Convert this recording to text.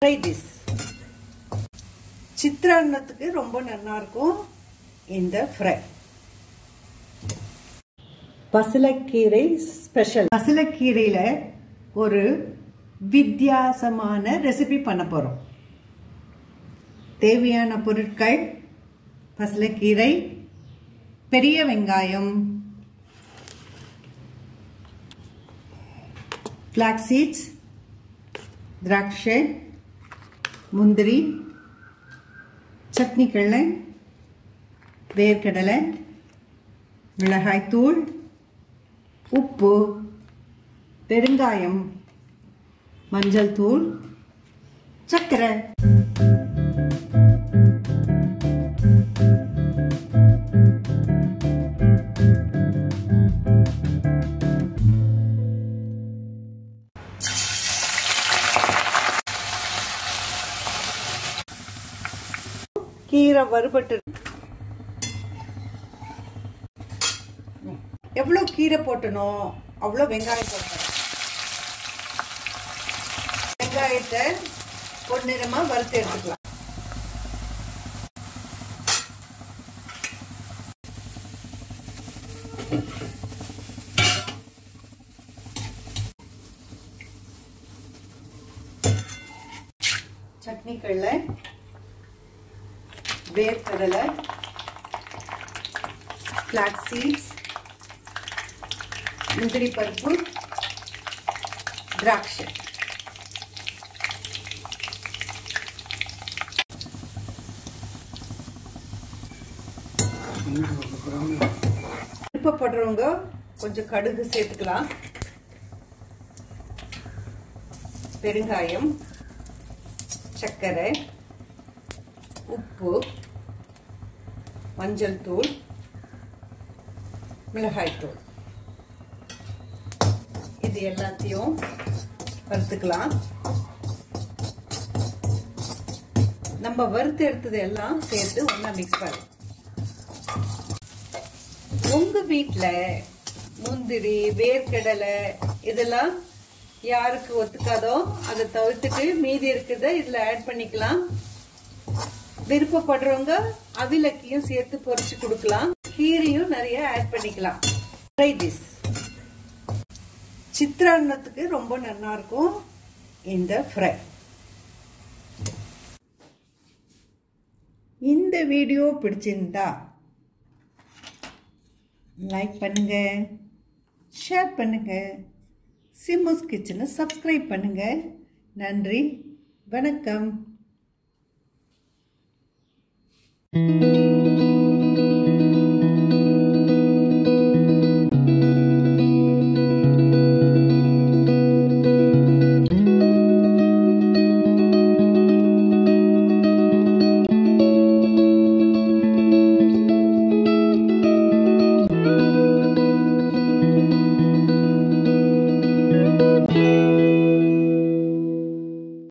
try this சித்திரான்னத்துக்கு ரொம்ப நல்லா இருக்கும் இந்த ஃப்ரை பசலக்கீரை ஸ்பெஷல் பசலக்கீரையில ஒரு வித்தியாசமான ரெசிபி பண்ண போறோம் தேவையான பொருட்கள் பசலக்கீரை பெரிய வெங்காயம் ஃப்ளாக் சீட்ஸ் திராட்சை முந்திரி சட்னி கடலை வேர்க்கடலை மிளகாய்த்தூள் உப்பு பெருங்காயம் மஞ்சள் தூள் சர்க்கரை கீரை வறுபட்டு எவ்வளோ கீரை போட்டனோ அவ்வளோ வெங்காயம் போட்டணும் வெங்காயத்தை பொன்னிறமாக வறுத்து எடுத்துக்கலாம் சட்னி கடலை வேர்க்கடலை ஃப்ளாக் சீட்ஸ் முந்திரி பருப்பு திராட்சை விருப்பப்படுறவங்க கொஞ்சம் கடுகு சேர்த்துக்கலாம் பெருங்காயம் சர்க்கரை உப்பு மஞ்சள் தூள் மிளகாய் தூள் இது எல்லாத்தையும் வறுத்துக்கலாம் நம்ம வறுத்து எடுத்தது எல்லாம் சேர்த்து ஒன்றா மிக்ஸ் பண்ண உங்க வீட்டில் முந்திரி வேர்க்கடலை இதெல்லாம் யாருக்கு ஒத்துக்காதோ அதை தவிர்த்துட்டு மீதி இருக்கிறத இதில் ஆட் பண்ணிக்கலாம் விருப்பப்படுறவங்க அவிலக்கியும் சேர்த்து பொரிச்சு கொடுக்கலாம் கீரையும் நிறைய ஆட் பண்ணிக்கலாம் ட்ரை திஸ் சித்திரான்னத்துக்கு ரொம்ப நல்லா இருக்கும் இந்த ஃப்ரை இந்த வீடியோ பிடிச்சிருந்தா லைக் பண்ணுங்க ஷேர் பண்ணுங்க சிம்மஸ் கிச்சனை சப்ஸ்கிரைப் பண்ணுங்க நன்றி வணக்கம்